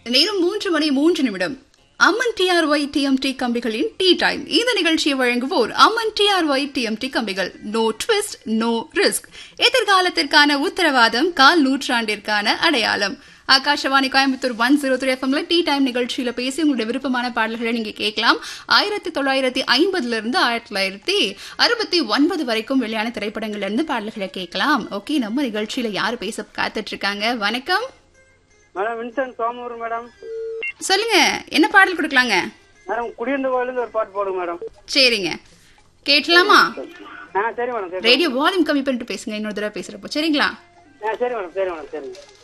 நேரம் மூன்று மணி மூன்று நிமிடம் அம்மன் டிஆர்ஒய் டிஎம்டி கம்பிகளின் டீ டைம் இந்த நிகழ்ச்சியை வழங்குவோர் அம்மன் டிஆர்ஒய் டிஎம்டி கம்பிகள் நோ ட்விஸ்ட் நோ ரிஸ்க் எதிர்காலத்திற்கான உத்தரவாதம் கால் நூற்றாண்டிற்கான அடையாளம் Akashvani Coimbatore one zero three எஃப்எம்ல டீ டைம் நிகழ்ச்சியில பேசி உங்களுடைய விருப்பமான பாடல்களை நீங்க கேட்கலாம் ஆயிரத்தி தொள்ளாயிரத்தி ஐம்பதுல இருந்து ஆயிரத்தி தொள்ளாயிரத்தி அறுபத்தி ஒன்பது வரைக்கும் வெளியான திரைப்படங்கள்ல இருந்து பாடல்களை கேட்கலாம் ஓகே நம்ம நிகழ்ச்சியில யாரு பேச காத்துட்டு இருக்காங்க வணக்கம் மேடம் வின்சென்ட் சோமூர் மேடம் சொல்லுங்க என்ன பாடல் கொடுக்கலாங்க மேடம் குடியிருந்த கோயிலிருந்து ஒரு பாட்டு போடுங்க மேடம் சரிங்க கேட்கலாமா ஆ சரி மேடம் சரி ரேடியோ வால்யூம் கம்மி பண்ணிட்டு பேசுங்க இன்னொரு தடவை பேசுறப்போ சரிங்களா ஆ சரி மேடம் சரி மேடம் சரிங்க